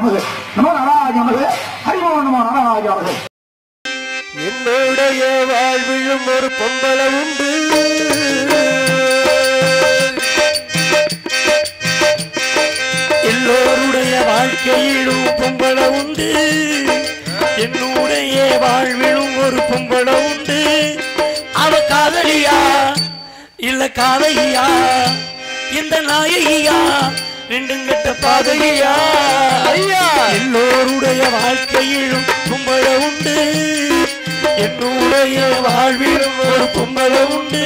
நமது நமோ நாராஜ நமது ஹரிமோ நமோ நாராஜ நமது என்னுடைய வாழ்விலும் ஒரு பொம்பளை உண்டு எல்லோருடைய வாழ்க்கையிலும் பொம்பளை உண்டு என்னுடைய வாழ்விலும் ஒரு பொம்பளை உண்டு அவ காதலியா இல்ல காதலியா இந்த நாயகியா ரெண்டும் கெட்ட பாதையா ஐயா எல்லோருடைய வாழ்க்கையிலும் பொம்பளை உண்டு என்னுடைய வாழ்விலும் ஒரு பொம்பளை உண்டு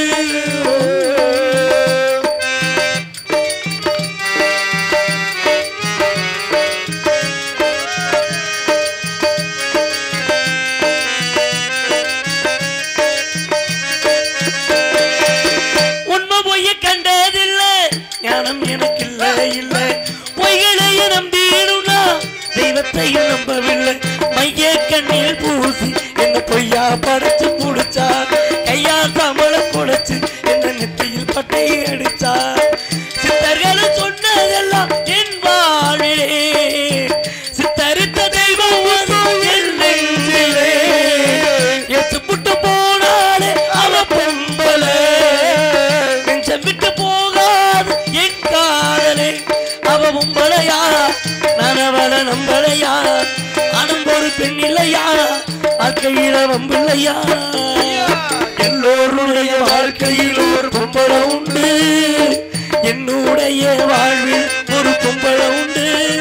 உண்மை பொய்ய கண்டதில்லை ஞானம் எனக்கு இல்ல இல்ல பொய்களை நம்பிடுனா தெய்வத்தையும் நம்பவில்லை மைய கண்ணில் பூசி என்ன பொய்யா படைச்சு முடிச்சா கையா சமள குடைச்சு என்ன நெத்தியில் பட்டையை அடிச்சா சித்தர்கள் சொன்னதெல்லாம் என் வாழ்விலே சித்தரித்த தெய்வம் அது என் நெஞ்சிலே எத்து புட்டு போனாலே அவ பொம்பளை நெஞ்சம் விட்டு போகாது என் காதலே அவ பொம்பளையா நான் அவளை நம்பளையா அனும் ஒரு பெண் இல்லையா வாழ்க்கையில வம்பில்லையா எல்லோருடைய வாழ்க்கையில் ஒரு பொம்பளை உண்டு என்னுடைய வாழ்வில் ஒரு பொம்பளை உண்டு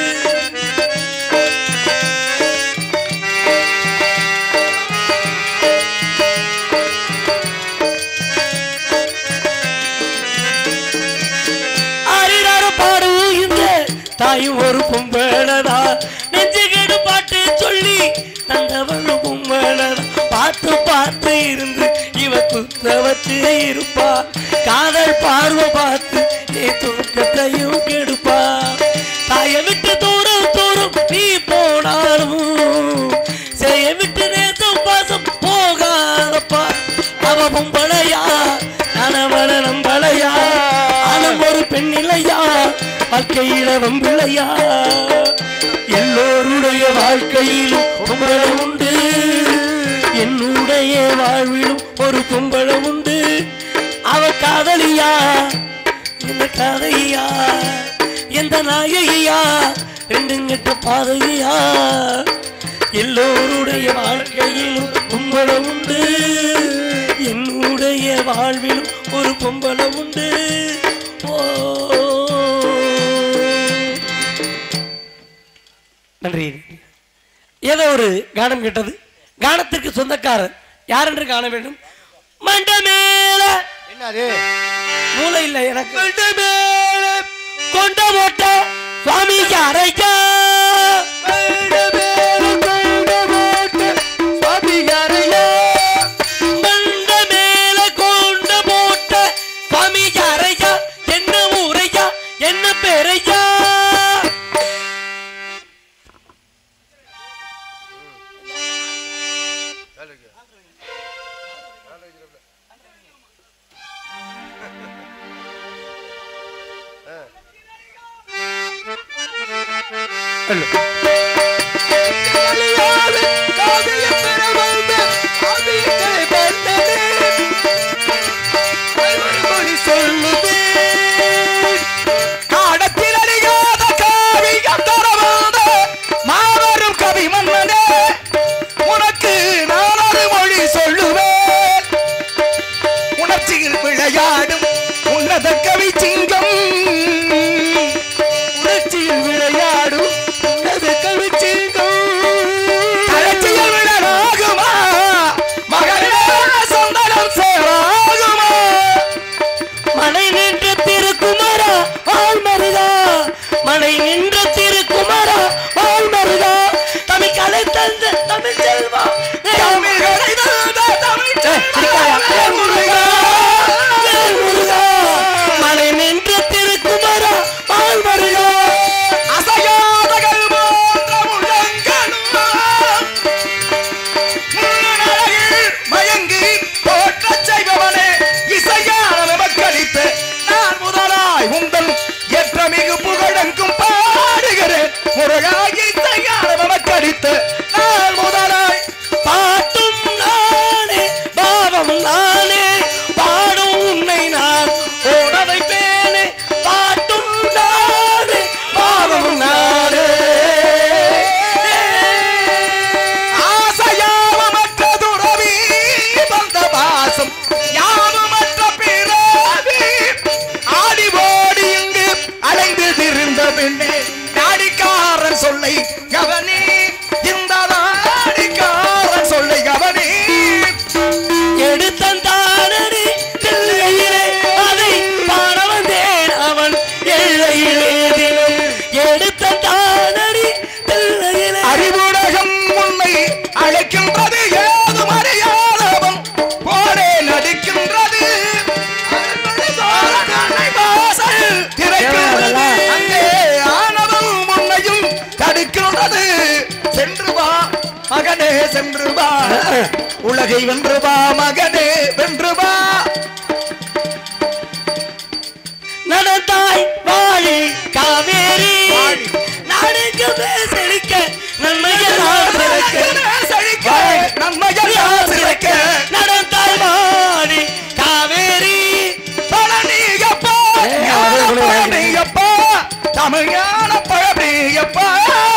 ஆறிடார பாடுகின்ற தாயும் ஒரு பொம்பளதா நெஞ்சுகேடு பாட்டு சொல்லி தந்தவளும் பொம்பளதா பார்த்து பார்த்து இருந்து இவ குத்த வச்சு இருப்பா காதல் பார்வை பார்த்து நீ தூக்கத்தையும் கெடுப்பா தாயை விட்டு தூரம் தூரம் நீ போனாலும் செய்ய விட்டு நேசம் பாசம் போகாதப்பா அவ பொம்பளையா நான் அவளை நம்பளையா ஆனம் ஒரு பெண் இல்லையா வாழ்க்கையில வம்பில்லையா எல்லோருடைய வாழ்க்கையிலும் பொம்பளை உண்டு என்னுடைய வாழ்விலும் ஒரு பொம்பளை உண்டு அவ காதலியா இந்த கதையா எந்த நாயகியா ரெண்டும் கெட்ட பாதையா எல்லோருடைய வாழ்க்கையிலும் பொம்பளை உண்டு என்னுடைய வாழ்விலும் ஒரு பொம்பளை உண்டு ஓ நன்றி ஏதோ ஒரு கானம் கேட்டது கானத்திற்கு சொந்தக்காரர் யார் என்று காண வேண்டும் மண்ட மேல என்னது மூளை இல்லை எனக்கு மண்ட மேல கொண்ட போட்ட சுவாமிக்கு அரைக்கா மண்ட மேல கொண்ட போட்ட சுவாமிக்கு அரைக்கா என்ன ஊரையா என்ன பேரையா காடத்தில் அறியாத காவியம் தரவாத மாபெரும் கவி மன்னனே உனக்கு நான் ஒரு மொழி சொல்லுவேன் உணர்ச்சியில் விளையாடும் உன்னத கவி சிங்கம் உணர்ச்சியில் விளையாடும் உன்னத கவி அழகாகி நமக்கடித்து நாள் முதலாய் பாட்டும் நானே பாவம் நானே பாடும் உன்னை நான் ஓட வைப்பேனே பாட்டும் நானே பாவம் நானே ஆசையாவமற்ற துறவி வந்த வாசம் யாவமற்ற பிறவி ஆடி ஓடி இங்கு அலைந்து திரிந்த பெண்ணே நாடிக்காரன் சொல்லை கவனி இந்த நாடிக்காரன் சொல்லை கவனி எடுத்தந்தானடி தில்லையிலே அதை பாட வந்தேன் அவன் எல்லையிலே தினம் எடுத்தந்தானடி தில்லையிலே அறிவுலகம் உன்னை அழைக்கின்றது ஏதும் அறியாதவன் போரே நடிக்கின்றது வாசல் திறக்கிறது. அங்கே ஆணவம் உன்னையும் தடுக்கின்றது சென்று வா மகனே சென்று வா உலகை வென்று வா மகனே வென்று வா நடந்தாய் வாழி காவேரி வாழி. நாடுக்கு செழிக்க நன்மையெல்லாம் சிறக்க செழிக்க, நன்மையெல்லாம் சிறக்க. நடந்தாய் வாழி காவேரி பழனியப்பா, ஏய், ஞான அவரே கூட பழனியப்பா, தமிழ் ஞான பழனியப்பா.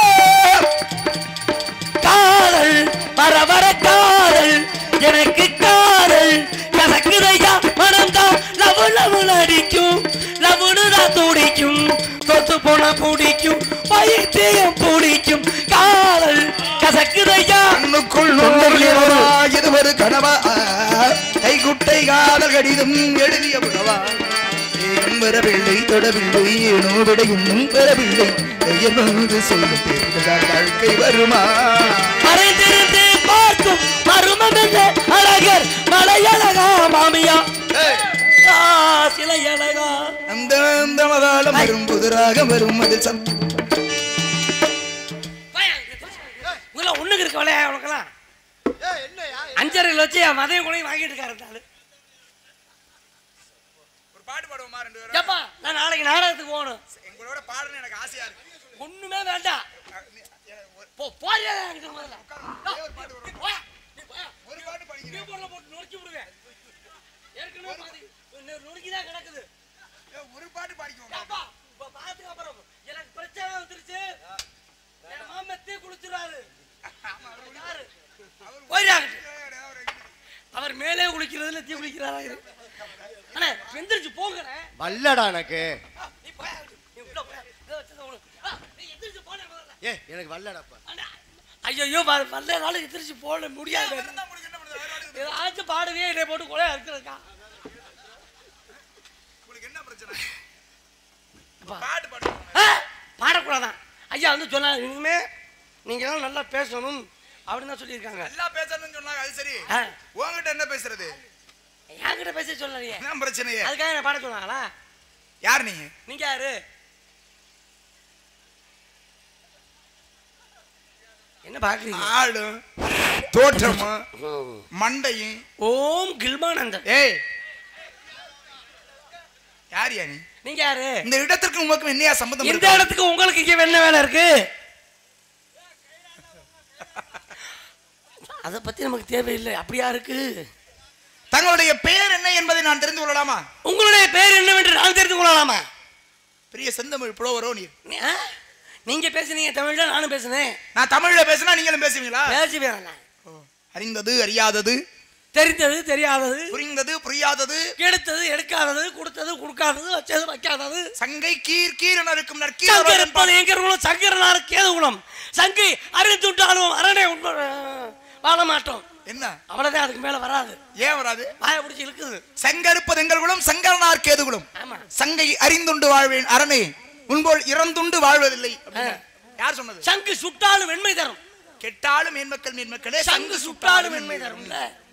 காதல் வர வர காதல் எனக்கு காதல் கசக்குதையா மனம்தான் லவு லவு அடிக்கும் லவுனு தான் துடிக்கும் தொத்து போன பிடிக்கும் பைத்தியம் பிடிக்கும் காதல் கசக்குதையா கண்ணுக்குள் நுண்ணுயிரா, இது ஒரு கனவா கைகுட்டை காதல் கடிதம் எழுதிய உறவா ஏன் வரவில்லை தொடவில்லை ஏனோ விட இன்னும் பெறவில்லை பெயர் வந்து சொல்லும் தேர்தலால் வாழ்க்கை வருமா மறைந்திருந்து பார்க்கும் மருமமெல்ல அழகர் மலையழகா மாமியா ஆ, சிலை அழகா அந்த அந்த மதாளம் வரும் புதிராக வரும் அதில் சம் உங்களை ஒண்ணுக்கு இருக்க விளையா உனக்கெல்லாம் அஞ்சரையில் வச்சு என் மதையும் கூட வாங்கிட்டு இருக்காரு இந்த ஆளு. ஒரு பாட்டு பாடுவோமா ரெண்டு பேரும் ஏப்பா நான் நாளைக்கு நாடகத்துக்கு போகணும் எங்களோட பாடணும் எனக்கு ஆசையா இருக்கு ஒண்ணுமே வேண்டாம் போ போறியா அங்கிட்டு முதல்ல நீ போயா, நீ போயா. ஒரு பாட்டு படிக்கிறேன் கீபோர்ட்ல போட்டு நொறுக்கி விடுவேன் ஏற்கனவே பாதி நொறுக்கி தான் கிடக்குது ஒரு பாட்டு பாடிக்குவோம் ஏப்பா, இப்ப பாத்துக்க அப்புறம் எனக்கு பிரச்சனை வந்துருச்சு என் மாமன் தீ குளிச்சுறாரு யாரு? போயிடாங்க அவர் மேலே குளிக்கிறதுல தீ குளிக்கிறாரா இது? அண்ணே எந்திரிச்சு போங்கண்ணே வல்லடா எனக்கு நீ போயா நீ உள்ள போயா இதை வச்சதை உனக்கு ஆ, நீ எந்திரிச்சு போனே முதல்ல ஏ எனக்கு வல்லடாப்பா அண்ணா, ஐயோ வல்லனால எந்திரிச்சு போட முடியாது ஏதாச்சும் பாடுவே என்னை போட்டு கூட இருக்கிறதுக்கா உங்களுக்கு என்ன பிரச்சனை அப்பா. பாட்டு பாடுவோம் ஆ, பாடக்கூடாதான் ஐயா வந்து சொன்னாங்க இனிமே நீங்க எல்லாம் நல்லா பேசணும் அப்படின்னு தான் சொல்லியிருக்காங்க நல்லா பேசணும்னு சொன்னாங்க அது சரி ஆ, உங்ககிட்ட என்ன பேசுறது என்கிட்ட பேச சொல்லலையே என்ன பிரச்சனையே அதுக்காக என்ன பாட சொன்னாங்களா யார் நீங்க நீங்க யாரு என்ன பாக்குறீங்க ஆளும் தோற்றமும் மண்டையும் ஓம் கில்மானந்தன் ஏய் யார் யா நீ நீங்க யாரு இந்த இடத்திற்கு உங்களுக்கு என்னையா சம்பந்தம் இந்த இருக்கு? இடத்துக்கு உங்களுக்கு இங்க என்ன வேலை இருக்கு அதை பத்தி நமக்கு தேவையில்லை அப்படியா இருக்கு தங்களுடைய பெயர் என்ன என்பதை நான் தெரிந்து கொள்ளலாமா உங்களுடைய பேர் என்னவென்று நான் தெரிந்து கொள்ளலாமா பெரிய செந்தமிழ் புலவரோ நீர் நீ- ஆ? நீங்க பேசுனீங்க தமிழ்ல நானும் பேசுனேன் நான் தமிழ்ல பேசினா நீங்களும் பேசுவீங்களா பேசுவேன் நான். ஓ, அறிந்தது அறியாதது தெரிந்தது தெரியாதது புரிந்தது புரியாதது எடுத்தது எடுக்காதது கொடுத்தது கொடுக்காதது வச்சது வைக்காதது சங்கை கீர் கீர் என இருக்கும் சங்கை நற்கீர் இருப்பது எங்க குலம் சங்கரனார் கேது குலம் சங்கை அறிந்துட்டாலும் அரணை உண்மை வாழ மாட்டோம் என்ன அவ்வளவுதான் அதுக்கு மேல வராது ஏன் வராது வாயை பிடிச்சி இழுக்குது செங்கருப்பது எங்கள் குலம் சங்கரனார் கேதுகுலம் ஆமா சங்கை அறிந்துண்டு வாழ்வேன் அரணே முன்போல் இறந்துண்டு வாழ்வதில்லை அப்படின்னு. யார் சொன்னது சங்கு சுட்டாலும் வெண்மை தரும் கெட்டாலும் மேன்மக்கள் மேன்மக்களே சங்கு சுட்டாலும் வெண்மை தரும்ல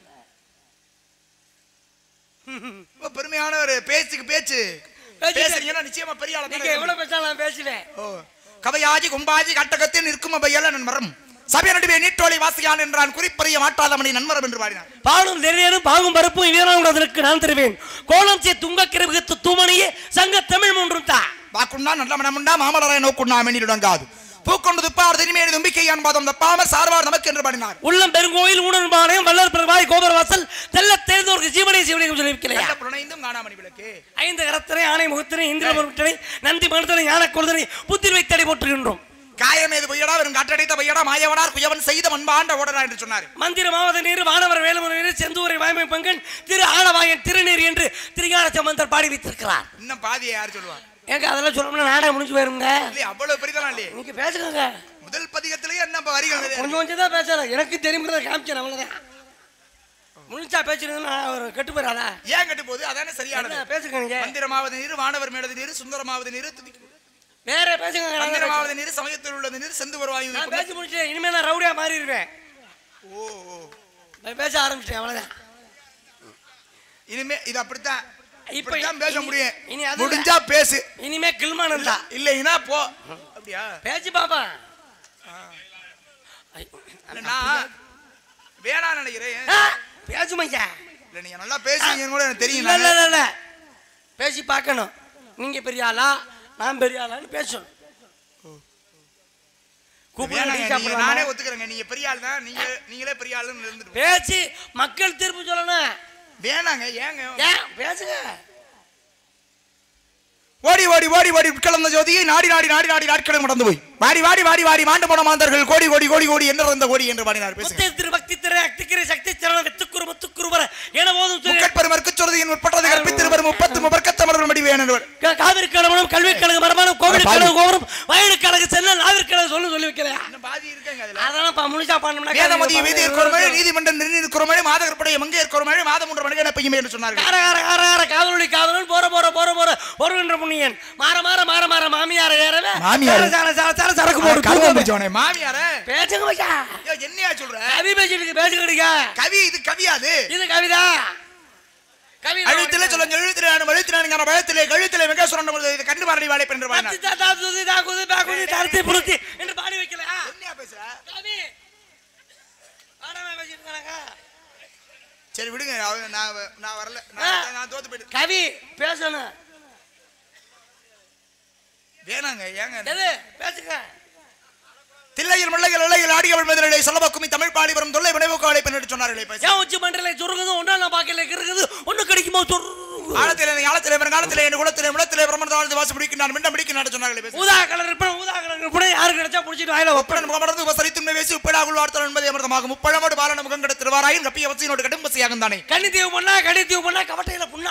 ரொம்ப பெருமையான ஒரு பேச்சுக்கு பேச்சு பேச்சு. பேசுறீங்கன்னா நிச்சயமா பெரிய ஆளா நீங்க தானே எவ்வளவு பேசாலும் நான் பேசுவேன் ஓ கவையாஜி கும்பாஜி கட்டகத்தில் நிற்கும் அவையல்ல நன்மரம் சபை நடுவே நீட்டோலை வாசியான் என்றான் குறிப்பறிய மாட்டாதமணி நன்மரம் என்று பாடினார் பாலும் நெறியரும் பாகும் பருப்பும் வீராங்குடதற்கு நான் தருவேன் கோலம் சே துங்க கிரகத்து தூமணியே சங்க தமிழ் மூன்றும் தா வாக்குண்டா நல்ல மனமுண்டா மாமலராய் நோக்குண்டா மென்னிடுடங்காது பூக்கொண்டு துப்பார் திரும்பிய நம்பிக்கை என்பதும் தப்பாம சார்வார் நமக்கு என்று பாடினார் உள்ளம் பெருங்கோயில் ஊனன் பாளையம் வல்லர் பெருமாய் கோபுர வாசல் தெல்ல தெரிந்தோருக்கு ஜீவனை ஜீவனை சொல்லி வைக்கலையா நல்ல புலனைந்தும் காணாமணி விளக்கு ஐந்து கரத்தனை ஆணை முகத்தினை இந்திர பொருட்களை நந்தி மருத்தனை ஞான கொள்தனை புத்திர் வைத்தடை போட்டுகின்றோம் காயமேது பொய்யடா வெறும் காற்றடைத்த பொய்யடா மாயவனார் குயவன் செய்த மண்பாண்ட ஓடனா என்று சொன்னார் மந்திர மாவத நீர் வானவர் வேலுமன நீர் செந்தூரை வாய்மை பங்கன் திரு ஆலவாயன் திருநீர் என்று திரிகால சம்பந்தர் பாடி வைத்திருக்கிறார் இன்னும் பாதியை யார் சொல்லுவா ஏங்க அதெல்லாம் சொல்லணும்னா நாடகம் முடிஞ்சு போயிருங்க இல்லையே அவ்வளவு பெரிதெல்லாம் இல்லையே நீங்க பேசுங்க முதல் பதிகத்திலேயே என்ன இப்ப வரிகள் நிறைய கொஞ்சம் கொஞ்சம் தான் பேசுறேன் எனக்கு தெரியுங்கிறத காமிச்சேன் அவ்வளவுதான் முழுச்சா பேசுறதுன்னா அவர் கெட்டு போயிடாதா ஏன் கட்டு போகுது அதானே சரியானது என்ன பேசுங்க நீங்க மந்திரமாவது நீர் வானவர் மேலது நீர் சுந்தரமாவது நீர் துதி- வேற பேசுங்க நான் தான் பேசுறேன். மந்திரமாவது நீர் சமயத்தில் உள்ளது நீர் செந்து வருவாயு நான் பேசி முடிச்சிட்டேன் இனிமே நான் ரவுடியா மாறிடுவேன் ஓ ஓ. நான் பேச ஆரம்பிச்சிட்டேன் அவ்வளவுதான் இனிமே இது அப்படித்தான் இப்ப இப்படித்தான் பேச இனி- முடியும் இனி அது முடிஞ்சா பேசு இனிமே கில்மானம் தான் இல்லைன்னா போ அப்படியா பேச்சு பாப்பா இல்ல, நான் வேணாம் நினைக்கிறேன் பேசும் ஐயா இல்ல நீங்க நல்லா பேசுறீங்கன்னு கூட எனக்கு தெரியும் இல்ல இல்ல நானு. இல்ல, இல்ல பேசி பார்க்கணும் நீங்க பெரிய ஆளா நான் பெரிய ஆளான்னு பேசணும் கூப்பிடுங்க, வேணாங்க, டீ நீங்க- சாப்பிடலாமா? நானே ஒத்துக்கிறேங்க நீங்க பெரிய ஆள் தான் நீங்க நீங்களே பெரிய ஆளுன்னு இருந்துட்டு போ. பேசி மக்கள் தீர்ப்பு சொல்லணும் வேணாங்க ஏங்க ஏன் பேசுங்க ஓடி ஓடி ஓடி ஓடி உட்கலந்த ஜோதியை நாடி நாடி நாடி நாடி நாட்களும் நடந்து போய் வாடி வாடி வாடி வாடி மாண்டு போன மாந்தர்கள் கோடி கோடி கோடி கோடி என்ன இருந்த கோடி என்று பாடினார் பேசுங்க முத்தை திரு பக்தி திரு அக்தி கிரி சக்தி சரண வெத்துக்குரு முத்துக்குரு வர என போதும் திரு- முக்கட்பெருமற்கு சொல்றதையின் முற்பட்டது கற்பித்திருவர் முப்பத்து முப்பற்கத்தமர்கள் மடி வேணும் கா- காவிரி கழகமும் கல்வி கழக மரபானும் கோவில் பாதி. கழக கோபுரம் வயலு கழக செல்ல நாவிற்கு கழக சொல்லு சொல்லி வைக்கலையா பாதி இருக்காங்க அதுல அதெல்லாம் பா- முழுசா பண்ணோம்னா வேதமதி வீதியர் குரமழை நீதிமன்றம் நிர்ணயிர் குரமழை மாதகற்படைய மங்கையர் குரமழை மாதம் ஒன்று மணிகன பெய்யுமே என்று சொன்னார்கள் கார கார கார கார காதலி காதலன் போற போற போற போற வருகின்ற புண்ணியன் மாற மாற மாற மாற மாமியார ஏறவே மாமியார். சர சர சர சரக்கு போடு கருவம் தூக்கம் பிடிச்சவனே மாமியார பேசுங்க வைக்கா ஐயோ, என்னையா சொல்ற கவி பேசிட்டு பேசுகிறீங்க கவி இது கவியாது இது கவிதா கவிதா அழுத்திலே சொல்ல எழுத்திலே எழுத்தினாங்க பழத்திலே கழுத்திலே வெங்கேஸ்வரன் பொழுது இது கண்டு பாரடி வாழை என்று பாடினார் தத்தி தா துதி தா குதி பா குதி தரத்தி புருத்தி என்று பாடி வைக்கலையா என்னையா பேசுற கவி பாடாம பேசிட்டு இருக்காங்க சரி விடுங்க அவங்க- நான் நான் வரல ஆ. நான் நான் தோத்து போயிட்டு கவி பேசணும் வேணாங்க ஏங்க எது பேசுங்க தில்லையில் முல்லையில் இலையில் ஆடியவள் மதுரை சொல்லபக்குமி தமிழ் பாடி வரும் தொல்லை வினைவுக்கு அழைப்பு என்று சொன்னார்களே பேச ஏன் உச்சி மண்டல சுருங்குது ஒன்றா நான் பார்க்கல இருக்குது ஒண்ணு கிடைக்குமோ சொருங்கு ஆழத்திலே ஆழத்திலே வரும் காலத்திலே என் குலத்திலே முளத்திலே பிரம்மன் வாழ்ந்து வாசி முடிக்கின்றான் மிண்டம் முடிக்கின்றான் சொன்னார்களே பேச ஊதா கலர் இருப்பேன் ஊதா கலர் இருப்பேன் யாரு கிடைச்சா புடிச்சிட்டு வாயில வைப்பேன் ஒப்படன் முகமடர்ந்து உபசரித்தும் பேசி உப்பிடாகுள் வார்த்தல் என்பதை அமிர்தமாகும் முப்பழமோடு பாலன முகம் கெடுத்திருவாராயின் கப்பிய வசையினோடு கடும் பசியாகும் தானே கண்ணி தீவு பண்ணா கடி தீவு பண்ணா கவட்டையில புண்ணா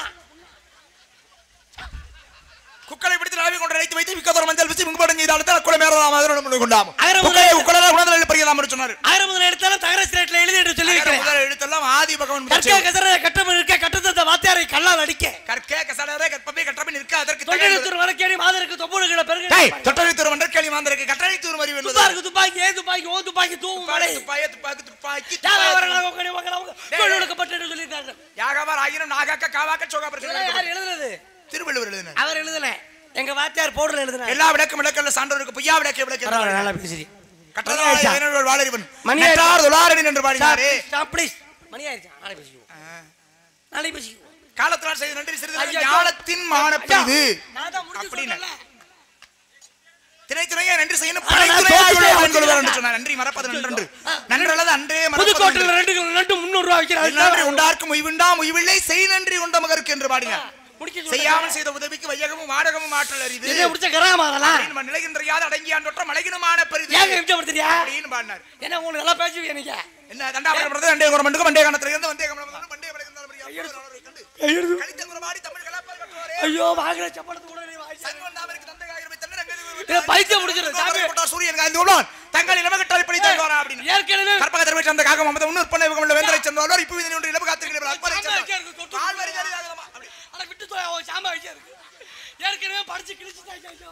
குக்களை பிடித்து நாவி கொண்டு அழைத்து வைத்து மிக்கதொரு மஞ்சள் வச்சு முன்படம் செய்தால் தான் குளம் ஏறலாம் அதனுடன் கொண்டாம் ஆயிரம் குக்களை உக்குளர உணர்தல் பெரியதாம் என்று சொன்னார் ஆயிரம் முதல் எடுத்தாலும் தகர ஸ்லேட்ல எழுதி எடுத்து சொல்லி அகர வைக்கிறேன் முதல் எழுத்தெல்லாம் ஆதி பகவன் கற்க முதல் கசர கட்டம் இருக்க கட்டத்தை வாத்தியாரை கல்லால் அடிக்க கற்கே கசடரே கற்பமே கட்டமே நிற்க அதற்கு தொண்டெழுத்தூர் வழக்கேடி மாதருக்கு தொப்புடுகிற டேய் பெருகு தொட்டழித்தூர் மன்றக்கேளி மாந்தருக்கு கட்டளைத்தூர் அறிவு என்பது துப்பாக்கு துப்பாக்கி ஏ துப்பாக்கி ஓ துப்பாக்கி தூவும் மழை துப்பாய துப்பாக்கி துப்பாக்கி கொடுக்கப்பட்டு சொல்லியிருக்காங்க யாகவர் ஆகினும் நாகாக்க காவாக்க சோகா இதெல்லாம் யார் பிரச்சனை எழுதுறது திருவள்ளுவர் எழுதினார் அவர் எழுதல எங்க வாத்தியார் போர்டுல எழுதுனாரு எல்லா விளக்கும் விளக்கல்ல சான்றோருக்கு பொய்யா விளக்க விளக்க பரவாயில்ல, நல்லா பேசுறீங்க கட்டதால் வாழறிவன் மணி நெட்டார் துளாரணி என்று பாடினாரே ஸ்டாப் ப்ளீஸ் மணி ஆயிடுச்சு நாளை பேசிக்குவோம் நாளை பேசிக்குவோம் காலத்தினால் செய்த நன்றி சிறிது ஐயா, ஞானத்தின் மானப்பெய்து நான் தான் முடிச்சு அப்படின்னு. சொன்னேன்ல. திணை துணையா நன்றி செய்யணும் ஆ, படை நான் துணையா தோத்து ஆயுள் போய் கொள்வார் என்று வச்சிருக்கேன். சொன்னார் நன்றி மறப்பது நன்றன்று ஆ. நன்றல்லது அன்றே மறப்பது புதுக்கோட்டையில நன்று. ரெண்டு கிலோ நட்டு முந்நூறு ரூபா நன்றி வைக்கிறாங்க உண்டார்க்கும் உய்வுண்டாம் உய்வில்லை செய் நன்றி உண்ட மகருக்கு என்று பாடினார் முடிக்க செய்யாமல் செய்த உதவிக்கு வையகமும் வாடகமும் ஆற்றல் அறிது என்ன முடிச்ச கராமா அதெல்லாம் அப்படின்னு நிலைகின்ற யாது அடங்கியான் தொற்ற மலைகினுமான பெரிது ஏங்க நிமிஷப்படுத்துறியா அப்படின்னு பாடினார் என்ன உங்களுக்கு நல்லா பேசுவீங்க நீங்க என்ன தண்டாபுரம் வந்தே குரமண்டுக்கு வண்டே காணத்துல இருந்து வந்தே கமலம் வண்டே கண்டு கலித்த குரமாடி தமிழ் கலாப்பார் கட்டுவாரே ஐயோ வாங்குற சப்பளத்து கூட நீ வாங்கி சங்கவன் தாமரைக்கு தந்தை காகிரமை தன்னர் அங்கே இதை பைத்தியம் முடிச்சிரு, சாமி. போட்டார் சூரியன் காய்ந்து உள்ளான் தங்கள் இளமகட்டால் இப்படி தருவாரா அப்படின்னு ஏற்கனவே கற்பகத்தர் வீட்டு அந்த காகம் அமர்ந்த உன்னூர் பண்ணை உள்ள வேந்தரை சென்றவர் இப்போ இதனை ஒன்று இளம காத்திருக்கிறீர்கள் அக்பரை சாம்பா வச்சா இருக்கு, தொட்டு கால் வரி ஜாதி ஆகலாமா அப்படி அட விட்டு தோயா அவன் சாம்பா வச்சா இருக்கு ஏற்கனவே படிச்சு கிழிச்சு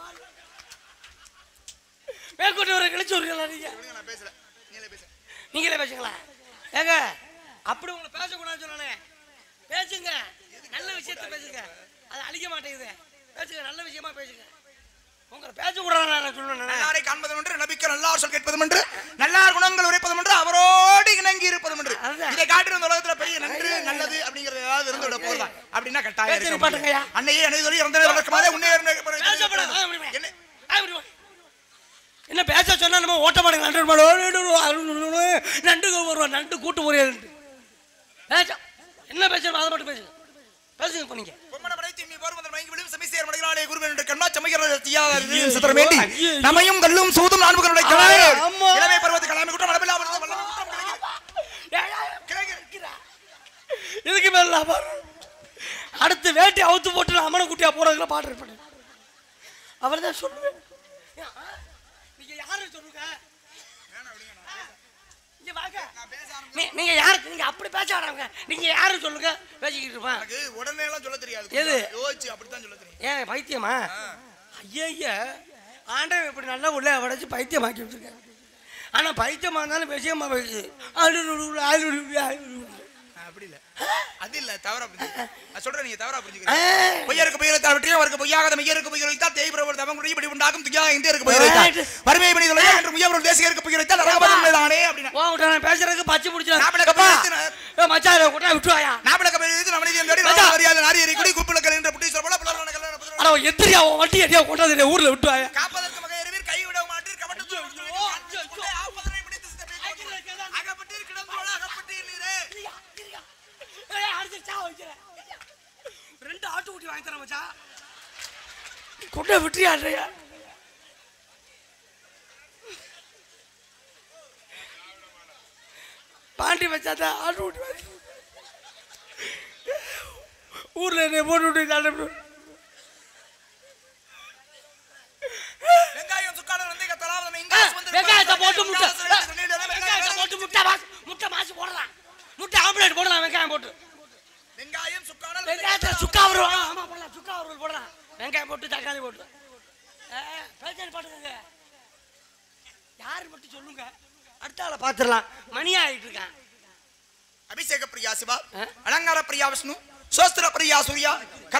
மேற்கொண்டு ஒரு கிழிச்சு விடுறீங்களா நீங்க விடுங்க, நான் பேசல நீங்களே பேசுங்க நீங்களே பேசுங்களா ஏங்க அப்படி உங்களை பேசக்கூடாதுன்னு சொன்னானே பேசுங்க நல்ல விஷயத்த பேசுங்க அது அழிக்க மாட்டேங்குது பேசுங்க நல்ல விஷயமா பேசுங்க உங்களை பேசக்கூடாது நான் சொன்னேன் நல்லாரை காண்பதும் என்று நபிக்க நல்லார் சொல் கேட்பதும் என்று நல்லார் குணங்கள் உரைப்பதும் என்று அவரோடு இணங்கி இருப்பதும் என்று அதுதான். இதை காட்டின இந்த உலகத்துல பெரிய நன்று நல்லது அப்படிங்கிறது ஏதாவது இருந்து விட போதுதான் அப்படின்னா கட்டாயம் பேசி இருக்க நிப்பாட்டுங்கய்யா. முடியும். அன்னையே அன்னை சொல்லி இறந்தனை வளர்க்குமாதே உன்னே இறந்த பேசப்படாது. ஆ, இப்படி வா. என்ன ஆ, இப்படி வா. என்ன பேச சொன்னா நம்ம ஓட்ட மாட்டேங்க நண்டு மாடு நண்டு வருவோம் நண்டு கூட்டு போறியாது பேச என்ன பேசணும் அதை மட்டும் பேசு பேசுங்க இப்போ நீங்க சித்திரமேண்டி ஐயோ. நமையும் கல்லும் சூதும் நான்முகனுடைய ஆமா. கலாய். ஆமா. இளமை பருவத்து கலாமை குற்றம் மரபில்லா மனிதன் வல்லமை குற்றம் கிடைக்கிறது. இதுக்கு மேல லாபம் அடுத்து வேட்டி அவுத்து போட்டு நான் அம்மனை குட்டியா போறதுல பாட்டு இருப்பேன் அவர் தான் சொல்லுவேன் நீங்க யாரு சொல்லுங்க இங்க வாங்க நீ- நீங்க யாரு நீங்க அப்படி பேச வராங்க நீங்க யாரு சொல்லுங்க பேசிக்கிட்டு இருப்பேன் எனக்கு உடனே எல்லாம் சொல்ல தெரியாது எது? யோசிச்சு அப்படித்தான் சொல்ல தெரியும் ஏன் பைத்தியமா ஐயா ஆண்டவன் இப்படி நல்லா உள்ள உடச்சு பைத்தியமாக்கி விட்டுருக்கேன் ஆனா பைத்தியமா இருந்தாலும் விஷயமா பேசு அழுடு அழுடு அழுடு அப்படி இல்ல அது இல்ல தவறா புரிஞ்சு நான் சொல்றேன் நீங்க தவறா புரிஞ்சுக்கிறீங்க பொய்யருக்கு பொய்யரை வெற்றியும் அவருக்கு பொய்யாக மையருக்கு பொய்யர் வைத்தால் தேய்பிரவர் தவம் குடி இப்படி உண்டாகும் துயா இந்த இருக்கு பொய்யர் வைத்தால் வறுமை பணி சொல்ல என்று முயவர் தேசியருக்கு பொய்யர் வைத்தால் நரகபதம் தானே அப்படின்னா உன்கிட்ட நான் பேசுறதுக்கு பச்சை நான் பிள்ளை பிடிச்சா கப்பல் மச்சான் இதை கூட்டா விட்டுவாயா நாப்பட கபல் எழுதி நம்ம நிதியம் தேடி மச்சான். அறியாத நாரியரை குடி கூப்பிடக்கல் என்ற புட்டீஸ்வர போல புலவரான கல்லறை புத்திரன். ஆனா அவன் எத்திரியா உன் வண்டி எட்டியா கொண்டாந்து என்னை ஊர்ல விட்டுவாயா காப்பதற்கு மகை அறிவீர் கைவிட மாட்டீர் கபட்டு ஐயோ, ஐயோ. ஆப்பதனை பிடித்து சித்த பேச்சு. அகப்பட்டீர் கிடந்தோட அகப்பட்டீர் நீரே ஏய், அடிச்சு சாவ வைக்கிறேன். ரெண்டு ஆட்டு குட்டி வாங்கி தரேன் மச்சான் கொண்டை விட்டுறியா பாண்டி வச்சாதான் ஆட்டு குட்டி வாங்கி ஊர்ல என்னை போட்டு விட்டு தள்ளி விட்டு வெங்காயம் சுக்காளர் வந்து இங்க தலாவதம் இங்க ஆ, வந்து வெங்காயத்தை போட்டு முட்டை வெங்காயத்தை வெங்காயத்தை போட்டு முட்டை மாசு முட்டை மாசு போடலாம் முட்டை ஆம்லேட் போடலாம் வெங்காயம் போட்டு வெங்காயம் சுக்காளர் வெங்காயத்தை சுக்கா வருவா ஆமா போடலாம் சுக்கா வருவல் போடலாம் வெங்காயம் போட்டு தக்காளி போட்டு ஆ, பேச்சாரி பாட்டுங்க யாரு மட்டும் சொல்லுங்க அடுத்த ஆளை பார்த்துடலாம் மணி ஆகிட்டு இருக்கான் அபிஷேக பிரியா சிவா ஆ? அலங்கார பிரியா விஷ்ணு சோஸ்திர பிரியா சூர்யா கர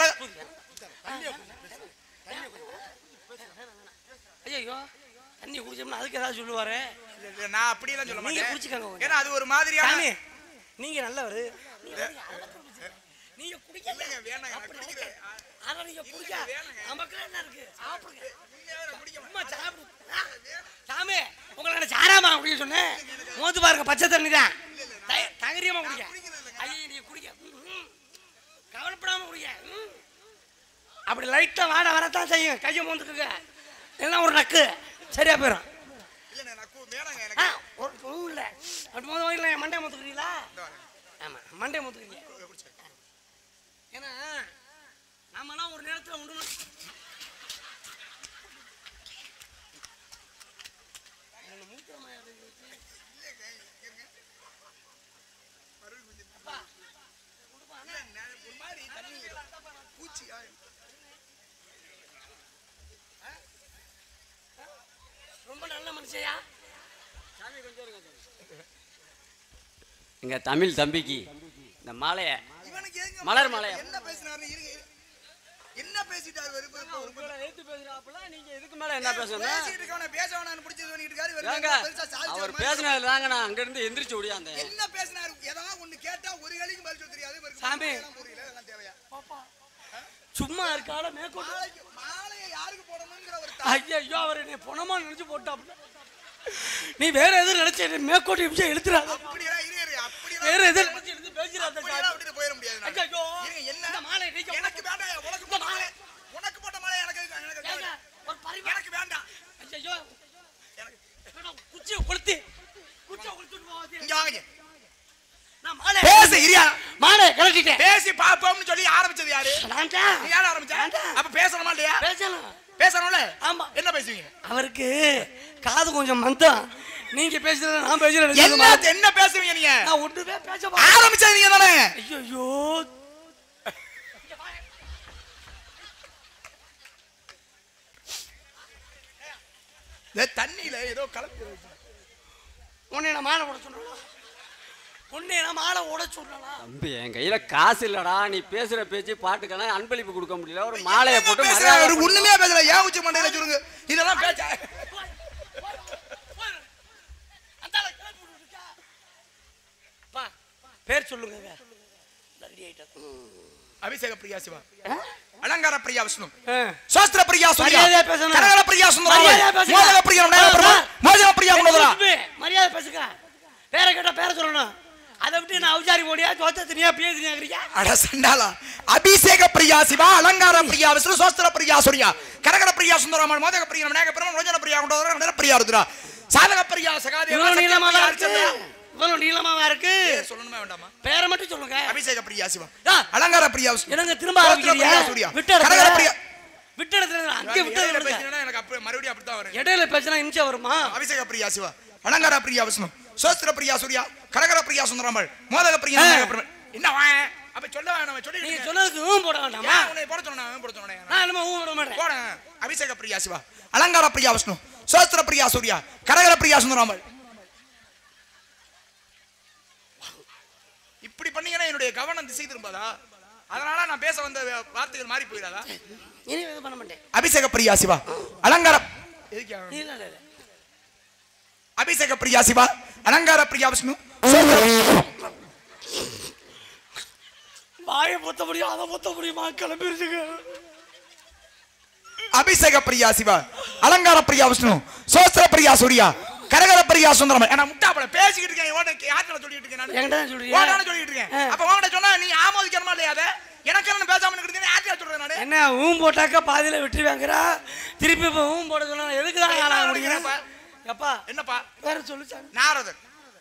ஐயோ தண்ணி குடிச்சோம்னா அதுக்கு ஏதாவது சொல்லுவாரு இல்ல, இல்ல, நான் அப்படியெல்லாம் சொல்ல நீங்க மாட்டேன் குடிச்சுக்கங்க கொஞ்சம். ஏன்னா அது ஒரு மாதிரியான சாமி நீங்க நல்லவரு நீங்க வந்து அதை குடிச்சு- நீங்க குடிக்கல இல்லைங்க, வேணாங்க, நான் அப்படி குடிக்கிறேன். நினைக்க. அதை நீங்க குடிக்க வேணாங்க. நமக்கு என்ன இருக்கு சாப்பிடுங்க நான் குடிக்க மாட்டேன். சும்மா சாப்பிடு ஆ, சாமி உங்களை நான் சாராமா குடிக்க சொன்னேன் மோந்து பாருங்க பச்சை தண்ணி தான் தை- தைரியமா குடிக்க ஐயோ நீங்க குடிக்க ம், ம். கவலைப்படாம குடிக்க ம். அப்படி லைட்டா வாட வரத்தான் செய்யும் கையை மோந்துக்குங்க எல்லாம் ஒரு நக்கு சரியா போயிடும் இல்லைண்ணே, நான் கு- வேணாங்க ஆ, எனக்கு. ஒரு ஒன்றும் இல்லை அப்படி மோத வாங்கல மண்டே மோத்துக்கிறீங்களா ஆமா மண்டே மோத்துக்கிறீங்க ஏன்னா நாமெல்லாம் ஒரு நேரத்தில் உண்டு ஒரு மாதிரி தண்ணி பூச்சி ஆ, ரொம்ப நல்ல மனுஷயா எங்க தமிழ் தம்பிக்கு இந்த மாலைய இவனுக்கு எங்க மலர் மாலையா? என்ன பேசினாரு இருங்க இருங்க. என்ன பேசிட்டாரு இவரு? இப்ப- இப்ப- இப்ப- எடுத்து பேசுறாப்புல நீங்க இதுக்கு மேல என்ன பேசணும் பேசிட்டு இருக்கவன பேச வேணாம்னு பிடிச்சது பண்ணிட்டு இருக்காரு. இவரு ஏங்க பெருசா சாதிச்ச அவர் மாதிரி பேசினதுல தாங்க நான் அங்க இருந்து எந்திரிச்சு ஓடியாந்தேன் என்ன பேசினாரு ஏதாவது ஒண்ணு கேட்டா ஒரு கலிக்கு பதில் சொல்ல தெரியாது இவருக்கு சாமி. இதெல்லாம் புரியல இதெல்லாம் தேவையா சும்மா இருக்கால மேற்கொண்டு மாலைக்கு மாலையை யாருக்கு போடணுங்கிற ஒரு ஐயோ அவர் என்னை பொணமா நினைச்சு போட்டாப்புல நீ வேற எதுவும் நினைச்ச என்னை மேற்கொண்டு நிமிஷம் எழுத்துறாங்க அப்படியெல்லாம் இரு இரு அப்படியெல்லாம் வேற எதுவும் நினைச்சு எழுத்து பேசுறாங்க அப்படியெல்லாம் விட்டுட்டு போயிட முடியாது நான். ஐயோ இருங்க, என்ன இந்த மாலை நீங்க எனக்கு வேண்டாம் உனக்கு போட்ட மாலை உனக்கு போட்ட மாலை எனக்கு எனக்கு ஏங்க, தேவை. ஒரு பரிவா எனக்கு வேண்டாம் ஐயோ குச்சியை கொளுத்தி குச்சியை கொளுத்துட்டு போகாதீங்க இங்க வாங்க நான் மாலை பேசு இரியா மாலை கழட்டிட்டேன் பேசி பாப்போம்னு சொல்லி ஆரம்பிச்சது யாரு நான்டா நீ யார் ஆரம்பிச்ச வேண்டாம். அப்ப பேசணுமா இல்லையா பேசலாம் பேசணும்ல ஆமா என்ன பேசுவீங்க அவருக்கு காது கொஞ்சம் மந்தம் நீங்க பேசுறது நான் பேசுறேன் என்ன என்ன பேசுவீங்க நீங்க நான் ஒண்ணுமே பேச மாட்டேன் ஆரம்பிச்சது நீங்க தானே ஐயோ இந்த தண்ணியில ஏதோ கலந்து உன்னை நான் மாலை உட சொன்னா உன்னை நான் மாலை உட சொன்னா தம்பி என் கையில காசு இல்லடா நீ பேசுற பேச்சு பாட்டுக்கெல்லாம் அன்பளிப்பு கொடுக்க முடியல ஒரு மாலையை போட்டு மரியாதை பேசுறாரு பண்ணு. ஒண்ணுமே பேசல ஏன் உச்சி மண்டையில சொல்லுங்க இதெல்லாம் பேச்ச பேர் சொல்லுங்க ரெடி ஆயிட்டேன் அபிஷேக பிரியா சிவா அலங்கார பிரியா விஷ்ணு ஆ. சாஸ்திர பிரியா சூர்யா மரியாதையா பேசணும். கனகர பிரியா சுந்தரம் மரியாதையா பேசணும். மோதக பிரியா நயன பிரபா பேசுங்க பேரை கேட்டா பேரை சொல்லணும் அதை விட்டு நான் அவுச்சாரி போடியா தோத்த தனியா பேசுங்க அட சண்டாளா அபிஷேக பிரியா சிவா அலங்கார பிரியா விஷ்ணு சோஸ்திர பிரியா சூர்யா கரகர பிரியா சுந்தரமன் மோதக பிரியா விநாயக பிரியா ரோஜன பிரியா குண்டோதர நிர பிரியா ருத்ரா சாதக பிரியா சகாதேவ இவ்வளவு சத்ய நீளமாவா பிரியா இருக்கு அர்ச்சந்திரா. இவ்வளவு நீளமாவா இருக்கு பேர் சொல்லணுமா வேண்டாமா பேரை மட்டும் சொல்லுங்க அபிஷேக பிரியா சிவா ஆ. அலங்கார பிரியா விஷ்ணு என்னங்க திரும்ப சோஸ்திர ஆரம்பிக்கிறியா பிரியா சூர்யா விட்ட கரகர இடத்துல பிரியா விட்ட இடத்துல இருந்து அங்கே விட்ட இடையில இடத்துல பேசினா எனக்கு அப்படி மறுபடியும் அப்படித்தான் வரும் இடையில பேசினா இன்ச்சா வருமா அபிஷேக பிரியா சிவா அலங்கார பிரியா விஷ்ணு சோஸ்திர பிரியா சூர்யா கரகர பிரியா சுந்தரமல் மோதக பிரியா ஆ. விநாயக பிரியா என்ன வாங்க அப்ப சொல்ல வேணாம் சொல்லிட்டு நீங்க இருக்கேன். சொன்னதுக்கு ஊம் போட வேண்டாமா ஏன் உன்னை போட சொன்னா போட சொன்னேன் நான் என்னமோ ஊம் விட மாட்டேன் போட அபிஷேக பிரியா சிவா அலங்கார பிரியா விஷ்ணு சோஸ்திர பிரியா சூர்யா கரகர பிரியா சுந்தராமல் இப்படி பண்ணீங்கன்னா என்னுடைய கவனம் திசை திரும்பாதா அதனால நான் பேச வந்த வார்த்தைகள் மாறி போயிடாதா இனி எதுவும் பண்ண மாட்டேன் அபிஷேக பிரியா சிவா அலங்கார எதுக்கு இல்ல இல்ல இல்ல அபிஷேக பிரியா சிவா அலங்கார பிரியா விஷ்ணு சோஸ்திர வாயை பொத்த முடியும் அதை பொத்த முடியுமா கிளம்பிருச்சுங்க அபிஷேக பிரியா சிவா அலங்கார பிரியா விஷ்ணு சோஸ்திர பிரியா சூர்யா கரகர பிரியா சுந்தரம் நான் முட்டாப்பட பேசிக்கிட்டு இருக்கேன் உனக்கு யார்கிட்ட சொல்லிட்டு இருக்கேன் நான் என்கிட்ட தான் சொல்றியா ஓடான்னு சொல்லிட்டு இருக்கேன் ஆ. அப்ப உன்கிட்ட சொன்னா நீ ஆமோதிக்கணுமா இல்லையா அதை எனக்கு என்ன பேசாம இருக்கிறது யார்கிட்ட சொல்றேன் நானு என்ன ஊம் போட்டாக்கா பாதியில விட்டுருவாங்கறா திருப்பி இப்ப ஊம் போட சொன்னா எதுக்கு தான் என்ன ஆளாக நினைக்கிறப்ப? முடியும் எப்பா என்னப்பா வேற சொல்லுச்சாங்க நாரதர்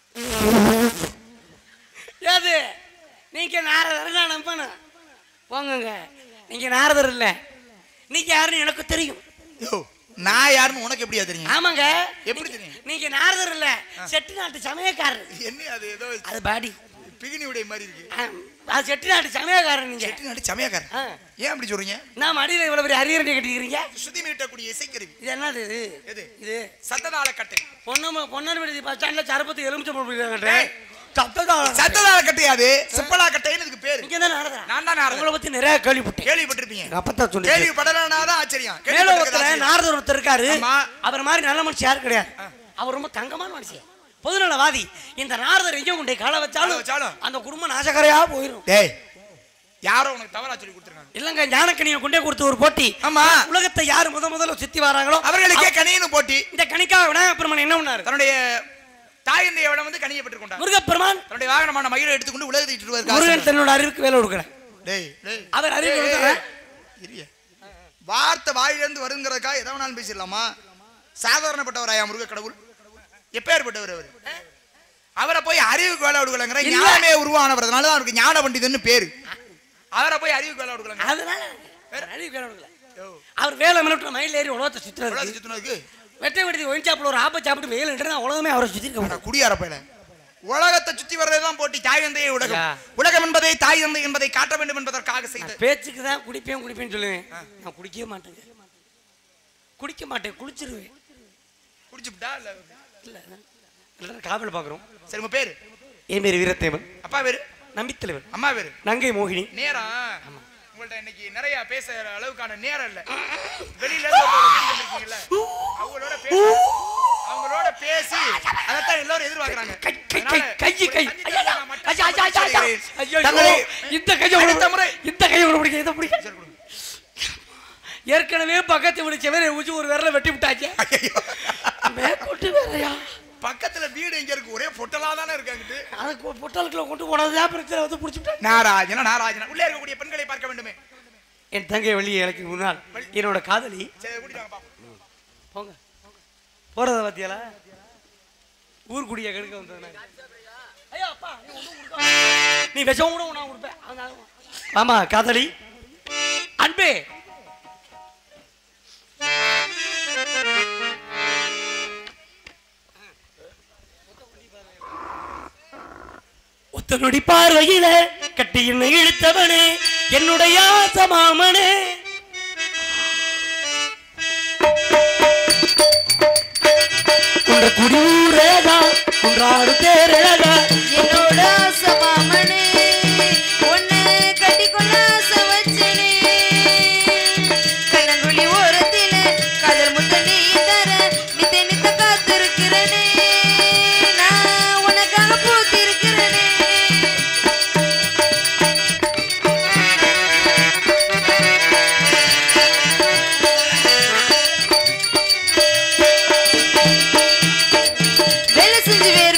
ஏது நீங்க நாரதர் நான் நம்பணும் போங்கங்க நீங்க நாரதர் இல்ல நீங்க யாருன்னு எனக்கு தெரியும் யோ நான் யாருன்னு உனக்கு எப்படியா தெரியும் ஆமாங்க எப்படி நீங்க- தெரியும்? நீங்க நாரதர் இல்ல செட்டி நாட்டு சமயக்காரர் என்ன அது ஏதோ அது பாடி பிகினி உடைய மாதிரி இருக்கு ஆ, அது செட்டி நாட்டு சமயக்காரர் நீங்க செட்டி நாடு சமயக்காரன் ஆ. ஏன் அப்படி சொல்றீங்க நான் மடியில இவ்வளவு பெரிய அரியரண்டி கட்டிக்கிறீங்க சுத்தி மீட்டக்கூடிய இசைக்கருவி இது என்னது இது எது? இது சத்ததாள கட்டை பொண்ணு பொண்ணு விடுதி பஸ் ஸ்டாண்ட்ல சரபத்து எலுமிச்சை போடுறாங்க ஏய். சத்ததான் சத்ததாள கட்டையாது சிப்பலா கட்டைன்னு இதுக்கு பேரு இங்க தான் நாரதர் நான் தான் நாரதர். உங்களை பத்தி நிறைய கேள்விப்பட்டேன் கேள்விப்பட்டிருப்பீங்க எங்க அப்பா சொல்லி கேள்விப்படலனாதான் ஆச்சரியம் மேல ஒருத்தர் கேள்விப்பட்டிருக்கதா நாரதர் ஒருத்தர் இருக்காரு ஆமா. அவர் மாதிரி நல்ல மனுஷன் யாரும் கிடையாது அவர் ரொம்ப தங்கமான மனுஷன் பொதுநலவாதி இந்த நாரதர் எங்க கொண்டு கால காலை வச்சாலும் வச்சாலும். அந்த குடும்பம் நாசகரையா போயிடும் டேய் யாரோ உனக்கு தவறா சொல்லி கொடுத்துருக்காங்க இல்லங்க ஞானக்கனியை கொண்டே கொடுத்த ஒரு போட்டி ஆமா உலகத்தை யார் முத முதல்ல சுத்தி வராங்களோ அவர்களுக்கே கனின்னு போட்டி இந்த கணிக்காக விநாயகப் பெருமான் என்ன பண்ணாரு தன்னுடைய தாயந்தைய விடம் வந்து கனியை பெற்றுக்கொண்டார் முருகப்பெருமான் தன்னுடைய வாகனமான மயிலை எடுத்துக்கொண்டு உலகத்தை முருகன் வருவார் தன்னோட அறிவுக்கு வேலை கொடுக்கல டேய் டேய் அவர் அறிவு ஏய், கொடுக்கல ஏய், இரியே. வார்த்தை வாயிலிருந்து வருங்கிறதுக்காக எதை வேணாலும் பேசிடலாமா சாதாரணப்பட்டவராயா முருக கடவுள் எப்பேற்பட்டவர் அவர் அவரை போய் அறிவுக்கு வேலை கொடுக்கலங்கிற இல்ல. ஞானமே உருவானவர் அதனால தான் அவருக்கு ஞான பண்டிதன்னு பேரு அவரை போய் அறிவுக்கு வேலை கொடுக்கலங்க அதனால வேற அறிவுக்கு வேலை கொடுக்கல அவர் வேலை மினிட்டு மயில் ஏறி உலகத்தை சுத்துறது உலகத்தை சுத்தினதுக்கு வெட்டை வெடி ஒயின் சாப்பிட ஒரு ஆப்ப சாப்பிட்டு வெயில் நின்று உலகமே அவரை சுத்தி இருக்க அவரை குடியார பையல உலகத்தை சுத்தி வர்றதுதான் போட்டி தாய் தந்தையை உலகம் ஐயா. உலகம் என்பதை தாய் தந்தை என்பதை காட்ட வேண்டும் என்பதற்காக செய்த பேச்சுக்கு தான் குடிப்பேன் குடிப்பேன்னு சொல்லுவேன் நான் குடிக்கவே மாட்டேங்க குடிக்க மாட்டேன் குளிச்சிருவேன் குடிச்சுட்டா இல்ல இல்ல இல்லை காவல் பார்க்குறோம் சரி உங்க பேரு என் பேர் வீரத்தேவன் அப்பா பேரு நம்பித்தலைவன் அம்மா பேரு நங்கை மோகினி நேரம் உங்கள்ட்ட இன்னைக்கு நிறைய பேசுற அளவுக்கான நேரம் இல்ல வெளியில இருந்து ஒருத்தவங்க கூட்டிட்டு வந்திருக்கீங்கல்ல, அவங்களோட பேசி அவங்களோட பேசி அதைத்தான் எல்லாரும் எதிர்பார்க்கறாங்க கை கை கை அதனால கை கை ஒரு ஐயா, கஞ்சி ஐயா, மட்டும் ஐயா, ஐயா, ஐயா, ஐயா. சொல்கிறேன். ஐயோ, தங்களை இந்த கையை அடுத்த முறை இந்த கையை விட பிடிக்க இதை பிடிக்க சரி, கொடுங்க. ஏற்கனவே பக்கத்து விட செவரை ஊச்சி ஒரு விரல வெட்டி விட்டாச்சு ஐயையோ. மேற்கொண்டு வேறையா பக்கத்துல வீடு எங்க இருக்கு ஒரே பொட்டலா தானே இருக்காங்கிட்டு அதுக்கு பொட்டலுக்குள்ள கொண்டு போனதுதான் பிரச்சனை வந்து பிடிச்சிட்டேன் நாராஜன நாராஜன உள்ளே இருக்கக்கூடிய பெண்களை பார்க்க வேண்டுமே என் தங்கை வெளியே எனக்கு முன்னால் என்னோட காதலி சரி கூட்டிட்டு வாங்க பாப்போம் போங்க போறத பத்தியால ஊர்க்குடிய கெடுக்க வந்தது ஐயா அப்பா நீ ஒண்ணும் கொடுக்காத. நீ விஷம் கூட நான் கொடுப்பேன் அதனால ஆமா காதலி அன்பே ஒத்த நொடி பார்வையில கட்டி என்னை இழுத்தவனே என்னுடைய ஆசமாமனே குன்ற குடியூரேதா குன்றாடு தேரழகா என்னோட ஆசமாமனே உன்னை கட்டிக்கொள்ள ஆசை வச்சனே கண்ணங்குழி ஓரத்தில காதல் முத்த நீ தர நித்த நித்த காத்திருக்கிறனே நான் உனக்காக பூத்திருக்கிறனே வேலை செஞ்சு வேற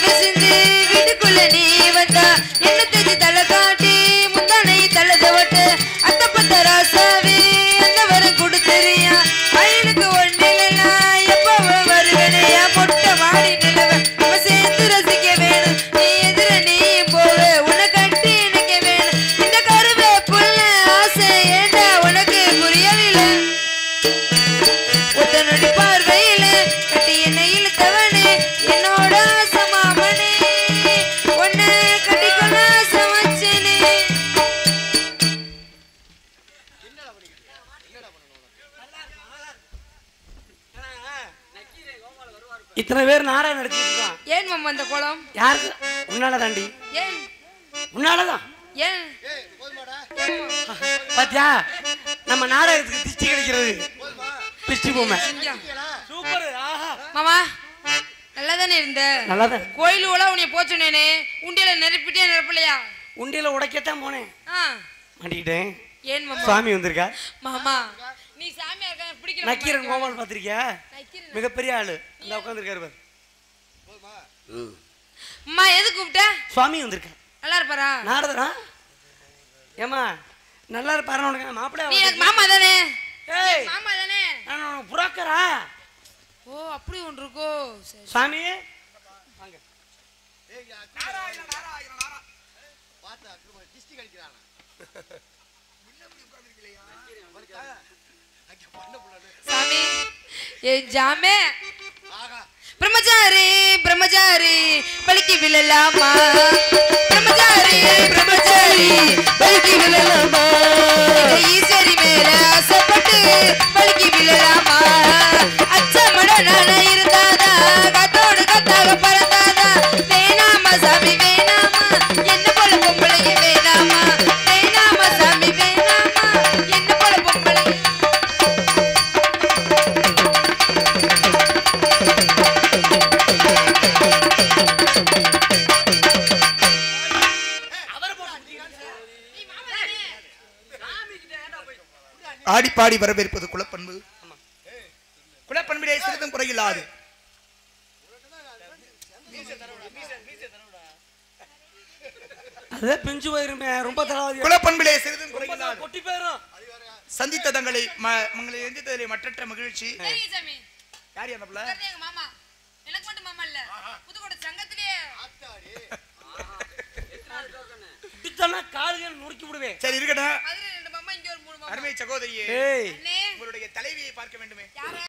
இத்தனை பேர் நாடகம் நடத்திட்டு இருக்கான் ஏன் மாமா இந்த கோலம் யாருக்கு உன்னால தாண்டி ஏன் உன்னாலதான் ஏன் ஏன் மாமா? பாத்தியா நம்ம நாடகத்துக்கு திஷ்டி கிடைக்கிறது திஷ்டி பொம்மை இங்க. சூப்பர் ஆஹா மாமா நல்லா தானே இருந்த நல்லாதான் கோயில் உல உன்னை போச்சுனேனே உண்டியல நிரப்பிட்டே நிரப்பலையா உண்டியில உடைக்கத்தான் போனேன் ஆ மாட்டிக்கிட்டேன் ஏன் மாமா சுவாமி வந்திருக்கா மாமா நீ சாமியா இருக்க பிடிக்கல நக்கீரன் கோபால் பாத்திருக்கியா நக்கீரன். மிகப்பெரிய ஆளு அந்த உட்காந்துருக்காரு பாரு அம்மா எது கூப்பிட்ட சுவாமி வந்திருக்கா நல்லா இருப்பாரா நாரதனா ஏமா நல்லா இருப்பாரு உனக்கு நீ மாப்பிள்ளை எனக்கு மாமா தானே ஏய் மாமா தானே நான் உனக்கு புரோக்கரா ஓ அப்படி ஒன்று இருக்கோ சரி சாமி சாமி ஏ ஜாமே பிரம்மச்சாரி பிரம்மச்சாரி பலிக்கு விழலாமா பிரம்மச்சாரி பிரம்மச்சாரி பலிக்கு விழலாமா எங்க ஈஸ்வரி மேல ஆசைப்பட்டு பலிக்கு விழலாமா அச்சமட நான இருந்தாதா கத்தோடு கத்தாக பறந்தாதா வேணாமா சாமி வேணாமா என்ன போல பொம்பளைங்க வேணாமா வேணாமா சாமி வேணாமா என்ன போல பொம்பளைங்க ஆடி பாடி வரவேற்பது குலப்பண்பு குலப்பண்பிலே சிறிதும் குறையில்லாது அதான் பிஞ்சு போயிருமே ரொம்ப தலாவதி குலப்பண்பிலே சிறிதும் குறையில்லாது கொட்டி போயிரும் சந்தித்த தங்களை ம- மங்களை எந்தித்ததிலே மற்றற்ற மகிழ்ச்சி சரிங்க சாமி யார் அந்த பிள்ளை உட்காருங்க எங்க மாமா எனக்கு மட்டும் மாமா இல்ல புதுக்கோட்டை சங்கத்திலேயே இப்படித்தானே கால்கள் நுறுக்கி விடுவேன் சரி இருக்கட்டும் மதுரை ரெண்டு மாமா இங்க ஒரு மூணு மாமா அருமை சகோதரியே ஏய் அண்ணே உங்களுடைய தலைவியை பார்க்க வேண்டுமே யார